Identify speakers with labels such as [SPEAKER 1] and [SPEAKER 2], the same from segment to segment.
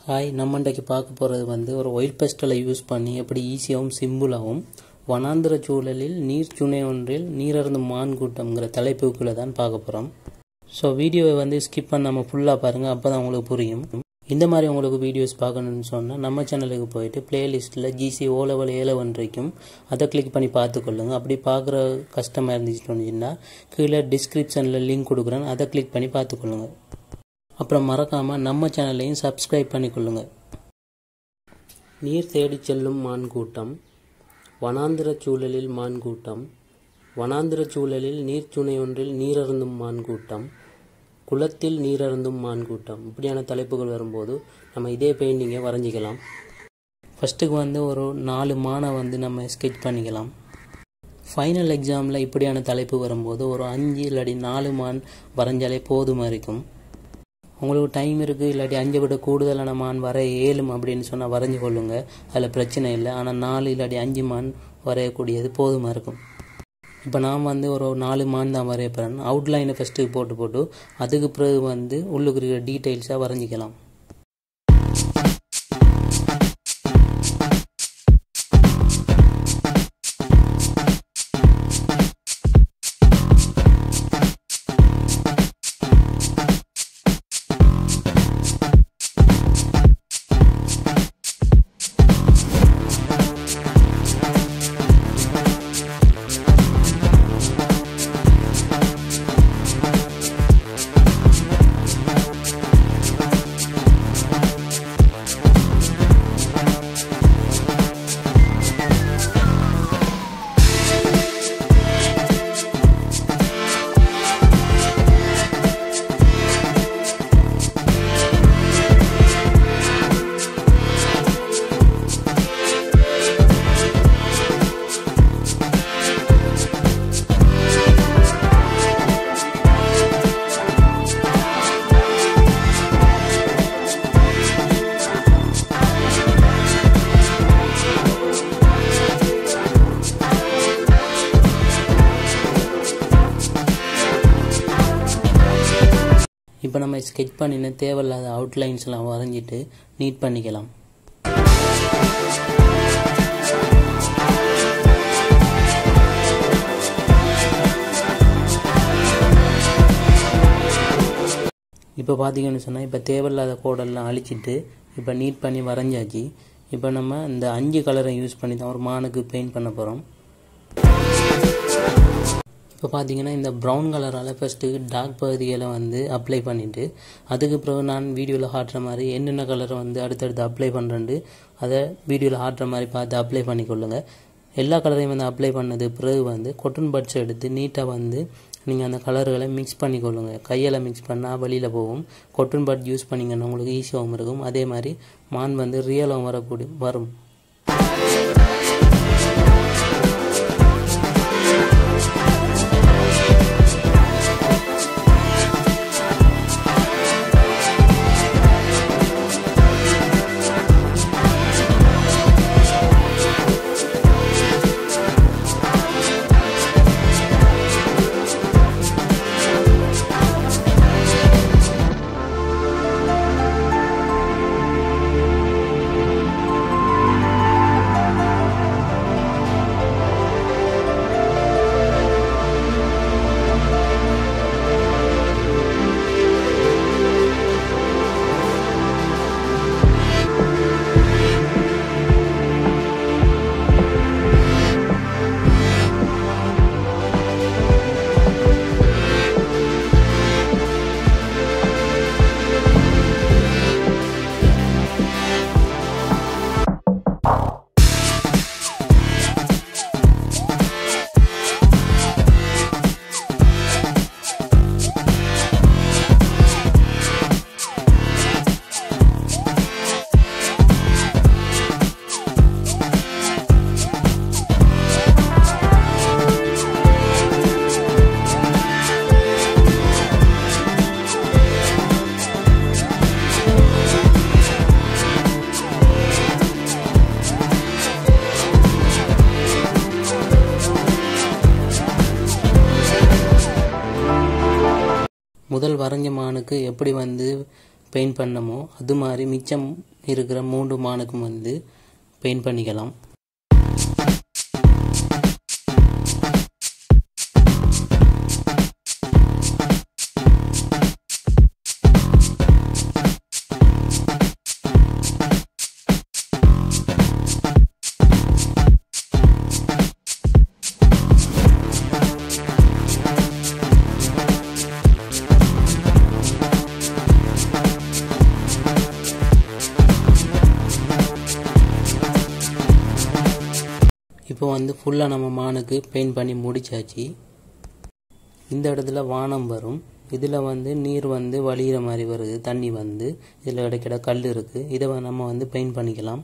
[SPEAKER 1] hi நம்ம இன்றைக்கு பார்க்க போகிறது வந்து ஒரு ஒயிட் பெஸ்டலை யூஸ் பண்ணி எப்படி ஈஸியாகவும் சிம்பிளாகவும் வனாந்திர சூழலில் நீர் சுனை ஒன்றில் நீரருந்தும் மான் கூட்டம்ங்கிற தலைப்புக்குள்ளே தான் பார்க்க போகிறோம் ஸோ வீடியோவை வந்து ஸ்கிப் பண்ணாமல் ஃபுல்லாக பாருங்கள் அப்போ தான் உங்களுக்கு புரியும் இந்த மாதிரி உங்களுக்கு வீடியோஸ் பார்க்கணுன்னு சொன்னால் நம்ம சேனலுக்கு போயிட்டு பிளேலிஸ்ட்டில் GC O level A level வரைக்கும் அதை கிளிக் பண்ணி பார்த்துக்கொள்ளுங்க அப்படி பார்க்குற கஷ்டமாக இருந்துச்சுன்னா கீழே டிஸ்கிரிப்ஷனில் லிங்க் கொடுக்குறேன் அதை கிளிக் பண்ணி பார்த்துக்கொள்ளுங்க அப்புறம் மறக்காமல் நம்ம சேனலையும் சப்ஸ்கிரைப் பண்ணிக்கொள்ளுங்க நீர் தேடிச் செல்லும் மான் கூட்டம் வனாந்திர சூழலில் மான் கூட்டம் வனாந்திர சூழலில் நீர்ச்சுனை ஒன்றில் நீரருந்தும் மான் கூட்டம் குளத்தில் நீரருந்தும் மான் கூட்டம் இப்படியான தலைப்புகள் வரும்போது நம்ம இதே பெயிண்டிங்கை வரைஞ்சிக்கலாம் ஃபஸ்ட்டுக்கு வந்து ஒரு நாலு மானை வந்து நம்ம ஸ்கெச் பண்ணிக்கலாம் ஃபைனல் எக்ஸாமில் இப்படியான தலைப்பு வரும்போது ஒரு அஞ்சு இல்லாட்டி நாலு மான் வரைஞ்சாலே போதுமாக இருக்கும் உங்களுக்கு டைம் இருக்குது இல்லாட்டி அஞ்சை விட கூடுதலான மான் வர ஏழும் அப்படின்னு சொன்னால் வரைஞ்சி கொள்ளுங்க அதில் பிரச்சனை இல்லை ஆனால் நாலு இல்லாட்டி அஞ்சு மான் வரையக்கூடியது போதுமாக இருக்கும் இப்போ நான் வந்து ஒரு நாலு மான் தான் வரைய போகிறேன் அவுட்லைனை ஃபஸ்ட்டு போட்டு போட்டு அதுக்கு பிறகு வந்து உள்ளுக்கு இருக்கிற டீட்டெயில்ஸாக வரைஞ்சிக்கலாம் இப்போ நம்ம ஸ்கெச் பண்ணின தேவையில்லாத அவுட்லைன்ஸ்லாம் வரைஞ்சிட்டு நீட் பண்ணிக்கலாம் இப்போ பார்த்தீங்கன்னு சொன்னால் இப்போ தேவையில்லாத கோடெல்லாம் அழிச்சிட்டு இப்போ நீட் பண்ணி வரைஞ்சாச்சு இப்போ நம்ம இந்த அஞ்சு கலரை யூஸ் பண்ணி தான் ஒரு மானுக்கு பெயிண்ட் பண்ண போகிறோம் இப்போ பார்த்தீங்கன்னா இந்த ப்ரௌன் கலரால் ஃபஸ்ட்டு டார்க் பகுதிகளை வந்து அப்ளை பண்ணிவிட்டு அதுக்கு பிறகு நான் வீடியோவில் காட்டுற மாதிரி என்னென்ன கலரை வந்து அடுத்தடுத்து அப்ளை பண்ணுறேன்ட்டு அதை வீடியோவில் காட்டுற மாதிரி பார்த்து அப்ளை பண்ணிக்கொள்ளுங்கள் எல்லா கலரையும் வந்து அப்ளை பண்ணது பிறகு வந்து கொட்டன் பட்ஸ் எடுத்து நீட்டாக வந்து நீங்கள் அந்த கலர்களை மிக்ஸ் பண்ணிக்கொள்ளுங்க கையில் மிக்ஸ் பண்ணால் வெளியில் போகும் கொட்டன் பட் யூஸ் பண்ணிங்கன்னா உங்களுக்கு ஈஸியாகவும் இருக்கும் அதே மாதிரி மான் வந்து ரியலாகவும் வரக்கூடிய வரும் முதல் வரைஞ்ச மானுக்கு எப்படி வந்து பெயிண்ட் பண்ணமோ அது மாதிரி மிச்சம் இருக்கிற மூன்று மானுக்கும் வந்து பெயிண்ட் பண்ணிக்கலாம் இப்போ வந்து ஃபுல்லாக நம்ம மானுக்கு பெயிண்ட் பண்ணி முடிச்சாச்சு இந்த இடத்துல வானம் வரும் இதில் வந்து நீர் வந்து வழிகிற மாதிரி வருது தண்ணி வந்து இதில் இடைக்கிட கல் இருக்குது இதை நம்ம வந்து பெயிண்ட் பண்ணிக்கலாம்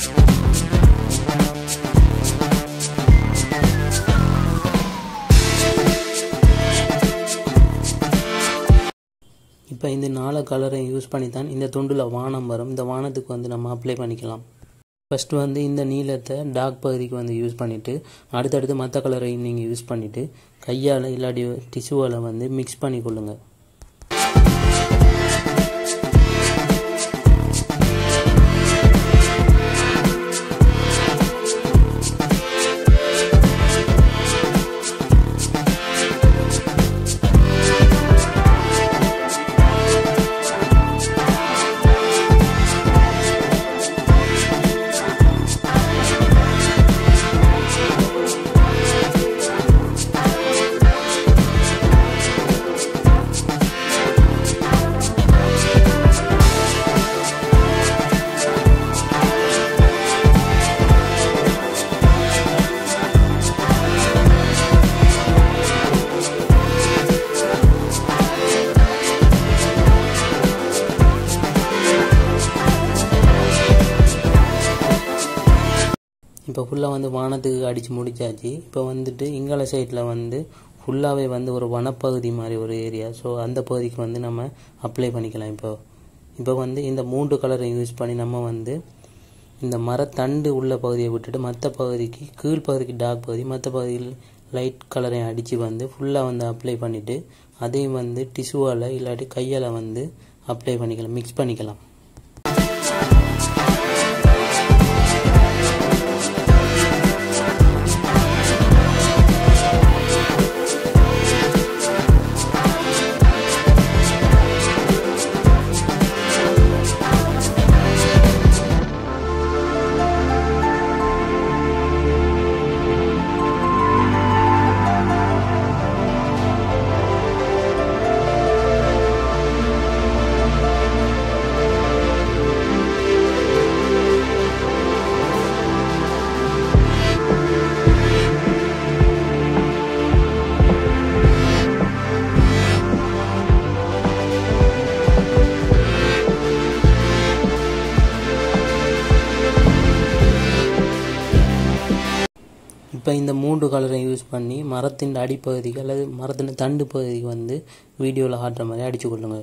[SPEAKER 1] இப்போ இந்த நாலு கலரையும் யூஸ் பண்ணி தான் இந்த துண்டில் வானம் வரும் இந்த வானத்துக்கு வந்து நம்ம அப்ளை பண்ணிக்கலாம் ஃபஸ்ட்டு வந்து இந்த நீளத்தை டார்க் பகுதிக்கு வந்து யூஸ் பண்ணிவிட்டு அடுத்தடுத்து மற்ற கலரையும் நீங்கள் யூஸ் பண்ணிவிட்டு கையால் இல்லாட்டி டிஷ்யூவால் வந்து மிக்ஸ் பண்ணி கொள்ளுங்கள் இப்போ ஃபுல்லாக வந்து வானத்துக்கு அடித்து முடிச்சாச்சு இப்போ வந்துட்டு இங்கால சைடில் வந்து ஃபுல்லாகவே வந்து ஒரு வனப்பகுதி மாதிரி ஒரு ஏரியா ஸோ அந்த பகுதிக்கு வந்து நம்ம அப்ளை பண்ணிக்கலாம் இப்போ இப்போ வந்து இந்த மூன்று கலரை யூஸ் பண்ணி நம்ம வந்து இந்த மரத்தண்டு உள்ள பகுதியை விட்டுட்டு மற்ற பகுதிக்கு கீழ் பகுதிக்கு டார்க் பகுதி மற்ற பகுதியில் லைட் கலரையும் அடித்து வந்து ஃபுல்லாக வந்து அப்ளை பண்ணிவிட்டு அதையும் வந்து டிஷ்யூவால் இல்லாட்டி கையால் வந்து அப்ளை பண்ணிக்கலாம் மிக்ஸ் பண்ணிக்கலாம் இப்போ இந்த மூன்று கலரை யூஸ் பண்ணி மரத்தின் அடிப்பகுதிக்கு அல்லது மரத்தின் தண்டு பகுதிக்கு வந்து வீடியோவில் ஆடுற மாதிரி அடிச்சு கொள்ளுங்க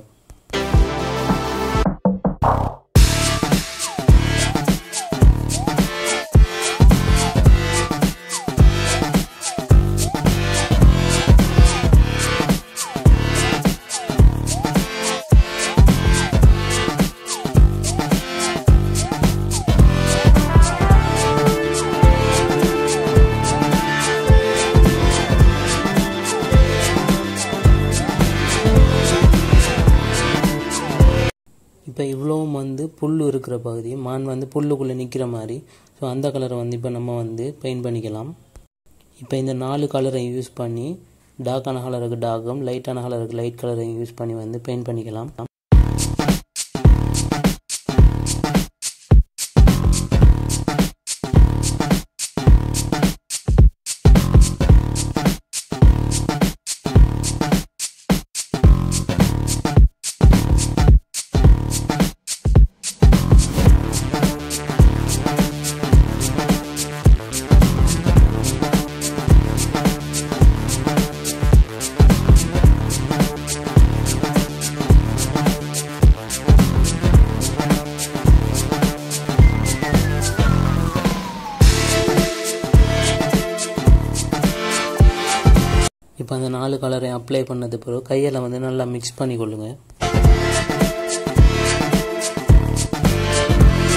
[SPEAKER 1] இப்போ இவ்வளவும் வந்து புல் இருக்கிற பகுதி மான் வந்து புல்லுக்குள்ளே நிற்கிற மாதிரி ஸோ அந்த கலரை வந்து இப்போ நம்ம வந்து பெயிண்ட் பண்ணிக்கலாம் இப்போ இந்த நாலு கலரை யூஸ் பண்ணி டார்க்கான கலருக்கு டார்க்கும் லைட்டான கலருக்கு லைட் கலரையும் யூஸ் பண்ணி வந்து பெயிண்ட் பண்ணிக்கலாம் இப்போ அந்த நாலு கலரையும் அப்ளை பண்ணது பிறகு கையில் வந்து நல்லா மிக்ஸ் பண்ணி கொள்ளுங்கள்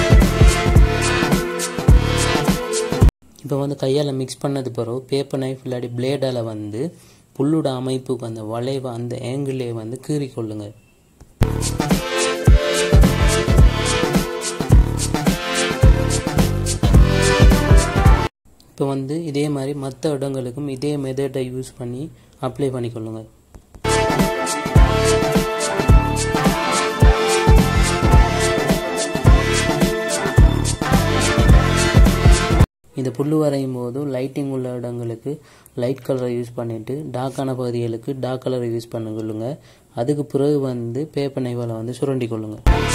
[SPEAKER 1] இப்போ வந்து கையால் மிக்ஸ் பண்ணது பிறகு பேப்பர் நைஃப் இல்லாட்டி பிளேடால் வந்து புல்லோட அமைப்புக்கு அந்த வளைவை அந்த ஏங்கிளே வந்து கீறி கொள்ளுங்க இப்போ வந்து இதே மாதிரி மற்ற இடங்களுக்கும் இதே மெத்தடை யூஸ் பண்ணி அப்ளை பண்ணிக்கொள்ளுங்க இந்த புல் வரையும் போது லைட்டிங் உள்ள இடங்களுக்கு லைட் கலரை யூஸ் பண்ணிவிட்டு டார்க்கான பகுதிகளுக்கு டார்க் கலரை யூஸ் பண்ண கொள்ளுங்க அதுக்கு பிறகு வந்து பேப்பர் நைவால் வந்து சுரண்டி கொள்ளுங்க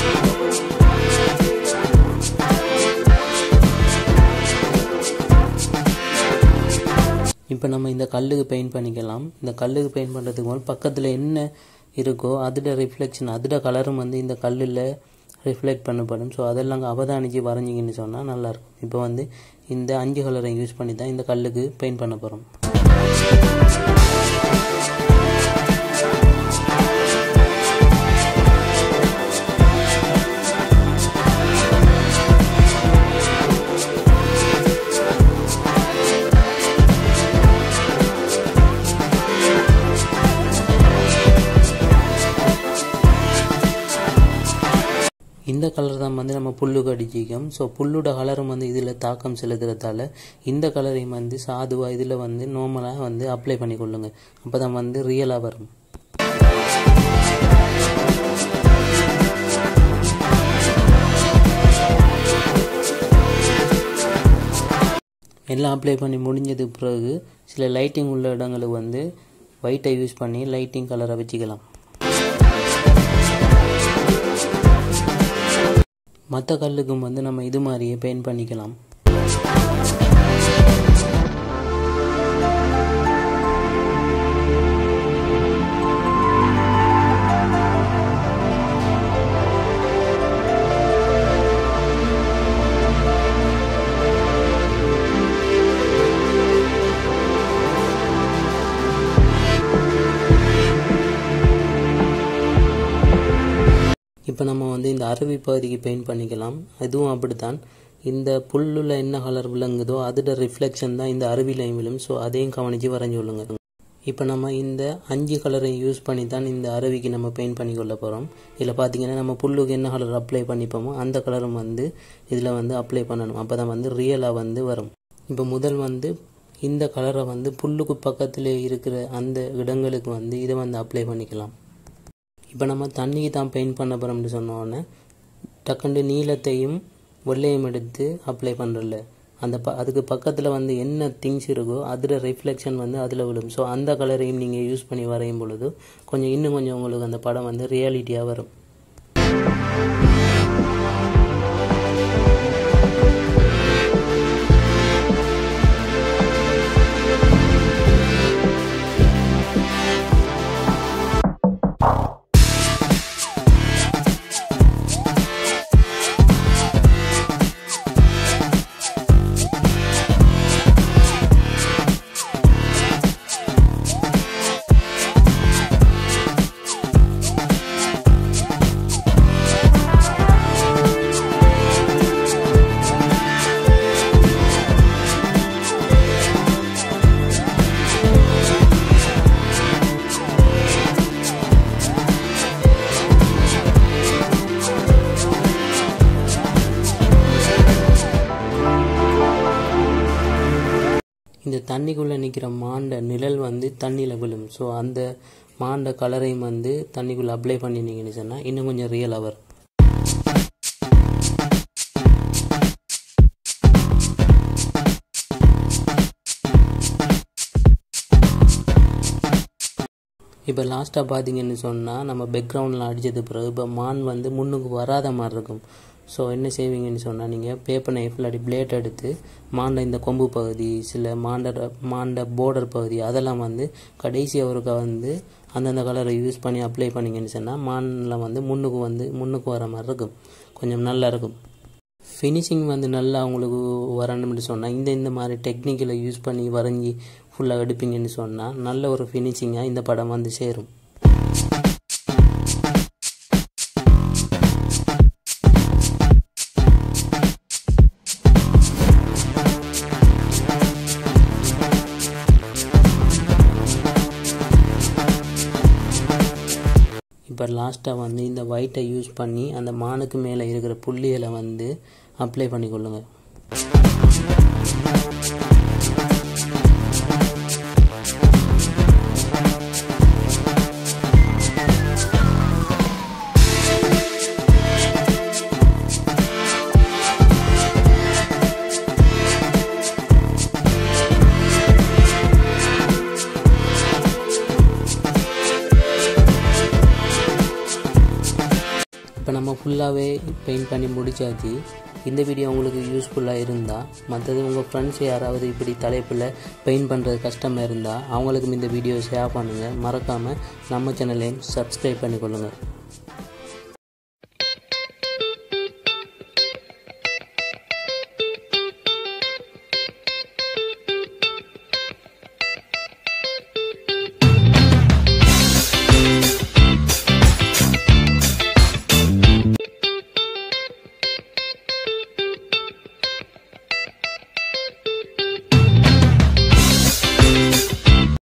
[SPEAKER 1] இப்போ நம்ம இந்த கல்லுக்கு பெயிண்ட் பண்ணிக்கலாம் இந்த கல்லுக்கு பெயிண்ட் பண்ணுறதுக்கு முதல் பக்கத்தில் என்ன இருக்கோ அதோட ரிஃப்ளெக்ஷன் அதோட கலரும் வந்து இந்த கல்லில் ரிஃப்ளெக்ட் பண்ணப்படும் ஸோ அதெல்லாம் அவதானிச்சு வரைஞ்சிங்கன்னு சொன்னால் நல்லாயிருக்கும் இப்போ வந்து இந்த அஞ்சு கலரை யூஸ் பண்ணி தான் இந்த கல்லுக்கு பெயிண்ட் பண்ண போகிறோம் இந்த கலர் தான் வந்து நம்ம புல்லுக்கு அடிச்சிக்கும் ஸோ புல்லோட கலரும் வந்து இதில் தாக்கம் செலுத்துறதால இந்த கலரையும் வந்து சாதுவாக இதில் வந்து நார்மலாக வந்து அப்ளை பண்ணி கொள்ளுங்க அப்போ தான் வந்து ரியலாக வரும் எல்லாம் அப்ளை பண்ணி முடிஞ்சதுக்கு பிறகு சில லைட்டிங் உள்ள இடங்களுக்கு வந்து ஒயிட்டை யூஸ் பண்ணி லைட்டிங் கலரை வச்சுக்கலாம் மற்ற கல்லுக்கும் வந்து நம்ம இது மாதிரியே பெயிண்ட் பண்ணிக்கலாம் இப்போ நம்ம வந்து இந்த அருவி பகுதிக்கு பெயிண்ட் பண்ணிக்கலாம் இதுவும் அப்படித்தான் இந்த புல்லுல என்ன கலர் விளங்குதோ அதோட ரிஃப்ளெக்ஷன் தான் இந்த அருவிலையும் விழும் ஸோ அதையும் கவனித்து வரைஞ்சி கொள்ளுங்க இப்போ நம்ம இந்த அஞ்சு கலரையும் யூஸ் பண்ணி தான் இந்த அருவிக்கு நம்ம பெயிண்ட் பண்ணி கொள்ள போகிறோம் இதில் பார்த்தீங்கன்னா நம்ம புல்லுக்கு என்ன கலர் அப்ளை பண்ணிப்போமோ அந்த கலரும் வந்து இதில் வந்து அப்ளை பண்ணணும் அப்போ தான் வந்து ரியலாக வந்து வரும் இப்போ முதல் வந்து இந்த கலரை வந்து புல்லுக்கு பக்கத்தில் இருக்கிற அந்த இடங்களுக்கு வந்து இதை வந்து அப்ளை பண்ணிக்கலாம் இப்போ நம்ம தண்ணிக்கு தான் பெயிண்ட் பண்ண போகிறோம்னு சொன்னோடனே டக்குண்டு நீளத்தையும் வெள்ளையும் எடுத்து அப்ளை பண்ணுறல அந்த ப அதுக்கு பக்கத்தில் வந்து என்ன திங்ஸ் இருக்கோ அதில் ரிஃப்ளெக்ஷன் வந்து அதில் விழும் ஸோ அந்த கலரையும் நீங்கள் யூஸ் பண்ணி வரையும் பொழுது கொஞ்சம் இன்னும் கொஞ்சம் உங்களுக்கு அந்த படம் வந்து ரியாலிட்டியாக வரும் இந்த தண்ணிக்குள்ளே நிற்கிற மாண்ட நிழல் வந்து தண்ணியில் விழும் ஸோ அந்த மாண்ட கலரையும் வந்து தண்ணிக்குள்ளே அப்ளை பண்ணினீங்கன்னு சொன்னால் இன்னும் கொஞ்சம் ரியலாக வரும் இப்போ லாஸ்ட்டாக பார்த்தீங்கன்னு சொன்னால் நம்ம பேக்ரவுண்டில் அடித்தது பிறகு இப்போ மான் வந்து முன்னுக்கு வராத மாதிரி இருக்கும் ஸோ என்ன செய்வீங்கன்னு சொன்னால் நீங்கள் பேப்பர் நைஃப் இல்லாட்டி பிளேட் எடுத்து மாண்ட இந்த கொம்பு பகுதி சில மாண்ட மாண்ட போர்டர் பகுதி அதெல்லாம் வந்து கடைசி அவருக்கு வந்து அந்தந்த கலரை யூஸ் பண்ணி அப்ளை பண்ணிங்கன்னு சொன்னால் மானில் வந்து முன்னுக்கு வந்து முன்னுக்கு வர மாதிரி இருக்கும் கொஞ்சம் நல்லா இருக்கும் ஃபினிஷிங் வந்து நல்லா உங்களுக்கு வரணும்னு சொன்னால் இந்த இந்த மாதிரி டெக்னிக்கலை யூஸ் பண்ணி வரைஞ்சி ஃபுல்லாக எடுப்பீங்கன்னு சொன்னால் நல்ல ஒரு ஃபினிஷிங்காக இந்த படம் வந்து சேரும் இப்போ லாஸ்ட்டாக வந்து இந்த ஒயிட்டை யூஸ் பண்ணி அந்த மானுக்கு மேலே இருக்கிற புள்ளிகளை வந்து அப்ளை பண்ணிக்கொள்ளுங்க இப்போ நம்ம ஃபுல்லாகவே பெயிண்ட் பண்ணி முடிச்சாச்சு இந்த வீடியோ உங்களுக்கு யூஸ்ஃபுல்லாக இருந்தால் மற்றது உங்கள் ஃப்ரெண்ட்ஸ் யாராவது இப்படி தலைப்பில் பெயிண்ட் பண்ணுறது கஷ்டமாக இருந்தால் அவங்களுக்கும் இந்த வீடியோ ஷேர் பண்ணுங்கள் மறக்காமல் நம்ம சேனலையும் சப்ஸ்கிரைப் பண்ணிக்கொள்ளுங்கள்